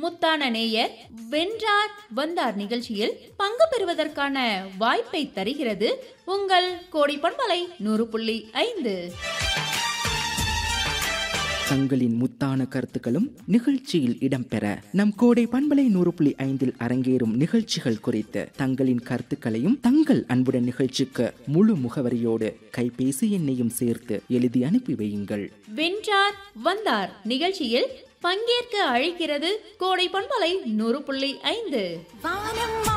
முத்தான நேயர் வென்றார் வந்தார் நிகழ்ச்சியில் பங்கு பெறுவதற்கான வாய்ப்பை தருகிறது உங்கள் கோடி பண்பலை நூறு புள்ளி ஐந்து தங்களின் முத்தான கருத்துக்களும் நிகழ்ச்சியில் இடம்பெற நம் கோடை பண்பலை நூறு புள்ளி ஐந்தில் அரங்கேறும் நிகழ்ச்சிகள் குறித்து தங்களின் கருத்துக்களையும் தங்கள் அன்புடன் நிகழ்ச்சிக்கு முழு முகவரியோடு கைபேசி எண்ணையும் சேர்த்து எழுதி அனுப்பி வையுங்கள் வென்றார் வந்தார் நிகழ்ச்சியில் பங்கேற்க அழைக்கிறது கோடை பண்பலை நூறு புள்ளி ஐந்து